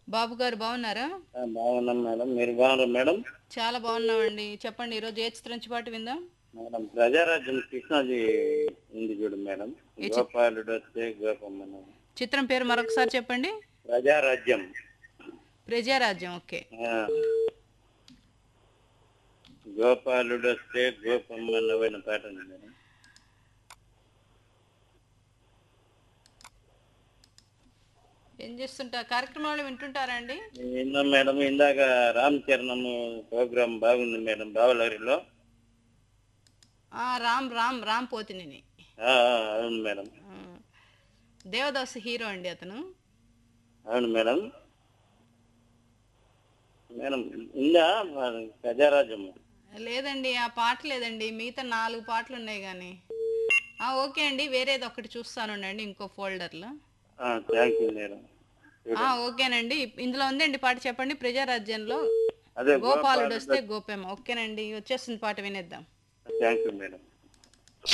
బాబు గారు బాగున్నారా ఆ, బాగున్నాం మేడం మీరు బాగున్నారు మేడం చాలా బాగున్నామండి చెప్పండి ఈరోజు ఏ చిత్రం నుంచి పాటు విందాం మేడం ప్రజారాజ్యం కృష్ణాజీ ఉంది చూడు మేడం గోపాలుడు వస్తే గోపమ్మ చిత్రం పేరు మరొకసారి చెప్పండి ప్రజారాజ్యం ప్రజారాజ్యం ఓకే ఆ. గోపాలుడు వస్తే గోపమ్మ నవ్విన పాట ఉంది మేడం ఏం చేస్తుంటా కార్యక్రమాలు వింటుంటారా అండి విన్నాం మేడం ఇందాక రామ్ చరణం ప్రోగ్రామ్ బాగుంది మేడం బావలరిలో ఆ, రామ్ రామ్ రామ్ పోతినేని ఆ, ఆ, అవును మేడం ఆ, దేవదాస్ హీరో అండి అతను అవును మేడం మేడం ఇందా ప్రజారాజ్యం లేదండి ఆ పాట లేదండి మిగతా నాలుగు పాటలు ఉన్నాయి కానీ ఆ, ఓకే అండి వేరేది ఒకటి చూస్తానుండండి ఇంకో ఫోల్డర్లో థ్యాంక్ యూ మేడం ఆ, ఓకేనండి ఇందులో ఉందండి పాట చెప్పండి ప్రజారాజ్యంలో అదే గోపాలుడు వస్తే గోపేమ ఓకేనండి వచ్చేస్తుంది పాట వినేద్దాం థ్యాంక్ యూ మేడం